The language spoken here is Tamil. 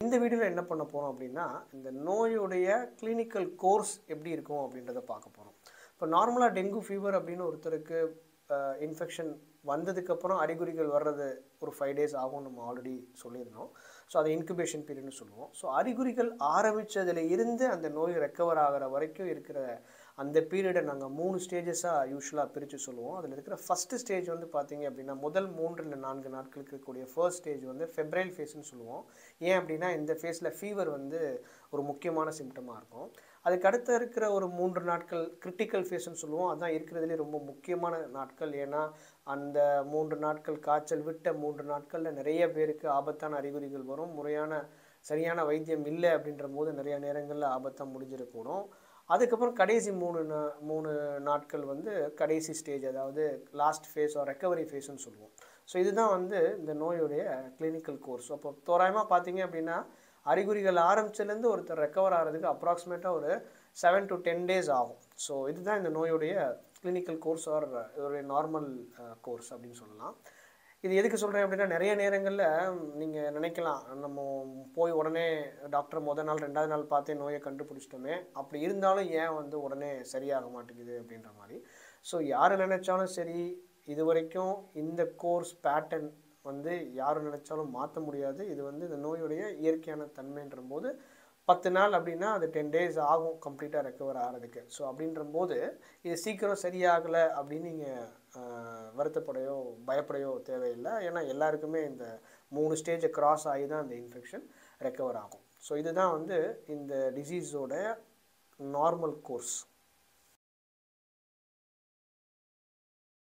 இந்த வீடியோவில் என்ன பண்ண போகிறோம் அப்படின்னா இந்த நோயுடைய கிளினிக்கல் கோர்ஸ் எப்படி இருக்கும் அப்படின்றத பார்க்க போகிறோம் இப்போ நார்மலாக டெங்கு ஃபீவர் அப்படின்னு ஒருத்தருக்கு இன்ஃபெக்ஷன் வந்ததுக்கப்புறம் அறிகுறிகள் வர்றது ஒரு ஃபைவ் டேஸ் ஆகும் நம்ம ஆல்ரெடி சொல்லியிருந்தோம் ஸோ அதை இன்குபேஷன் பீரியட்னு சொல்லுவோம் ஸோ அறிகுறிகள் ஆரம்பித்ததில் இருந்து அந்த நோய் ரெக்கவர் ஆகிற வரைக்கும் இருக்கிற அந்த பீரியடை நாங்கள் மூணு ஸ்டேஜஸாக யூஸ்வலாக பிரித்து சொல்லுவோம் அதில் இருக்கிற ஃபஸ்ட்டு ஸ்டேஜ் வந்து பார்த்தீங்க அப்படின்னா முதல் மூன்று இல்லை நான்கு நாட்களுக்கு இருக்கக்கூடிய ஃபர்ஸ்ட் ஸ்டேஜ் வந்து ஃபெப்ரைல் ஃபேஸ்னு சொல்லுவோம் ஏன் அப்படின்னா இந்த ஃபேஸில் ஃபீவர் வந்து ஒரு முக்கியமான சிம்டமாக இருக்கும் அதுக்கு அடுத்து இருக்கிற ஒரு மூன்று நாட்கள் கிரிட்டிக்கல் ஃபேஸ்னு சொல்லுவோம் அதான் இருக்கிறதுலே ரொம்ப முக்கியமான நாட்கள் ஏன்னா அந்த மூன்று நாட்கள் காய்ச்சல் விட்ட மூன்று நாட்களில் நிறைய பேருக்கு ஆபத்தான அறிகுறிகள் வரும் முறையான சரியான வைத்தியம் இல்லை அப்படின்ற போது நிறைய நேரங்களில் ஆபத்தாக முடிஞ்சிடக்கூடும் அதுக்கப்புறம் கடைசி மூணு நா மூணு நாட்கள் வந்து கடைசி ஸ்டேஜ் அதாவது லாஸ்ட் ஃபேஸ் ஆர் ரெக்கவரி ஃபேஸ்னு சொல்லுவோம் ஸோ இதுதான் வந்து இந்த நோயுடைய கிளினிக்கல் கோர்ஸ் அப்போ தோராயமாக பார்த்தீங்க அப்படின்னா அறிகுறிகள் ஆரம்பிச்சிலேருந்து ஒருத்தர் ரெக்கவர் ஆகிறதுக்கு அப்ராக்சிமேட்டாக ஒரு செவன் டு டென் டேஸ் ஆகும் ஸோ இதுதான் இந்த நோயுடைய கிளினிக்கல் கோர்ஸ் ஆர் இதோடைய நார்மல் கோர்ஸ் அப்படின்னு சொல்லலாம் இது எதுக்கு சொல்கிறேன் அப்படின்னா நிறைய நேரங்களில் நீங்கள் நினைக்கலாம் நம்ம போய் உடனே டாக்டர் முதல் நாள் ரெண்டாவது நாள் பார்த்தே நோயை கண்டுபிடிச்சிட்டோமே அப்படி இருந்தாலும் ஏன் வந்து உடனே சரியாக மாட்டேங்குது அப்படின்ற மாதிரி ஸோ யார் நினைச்சாலும் சரி இது வரைக்கும் இந்த கோர்ஸ் பேட்டர்ன் வந்து யார் நினைச்சாலும் மாற்ற முடியாது இது வந்து இந்த நோயுடைய இயற்கையான தன்மைன்ற போது பத்து நாள் அப்படின்னா அது டென் டேஸ் ஆகும் கம்ப்ளீட்டாக ரெக்கவர் ஆகிறதுக்கு ஸோ அப்படின்ற போது இது சீக்கிரம் சரியாகலை அப்படின்னு நீங்கள் வருத்தப்படையோ பயப்படையோ தேவையில்லை ஏன்னா எல்லாருக்குமே இந்த மூணு ஸ்டேஜை கிராஸ் ஆகி தான் இந்த இன்ஃபெக்ஷன் ரெக்கவர் ஆகும் ஸோ இதுதான் வந்து இந்த டிசீஸோட நார்மல் கோர்ஸ்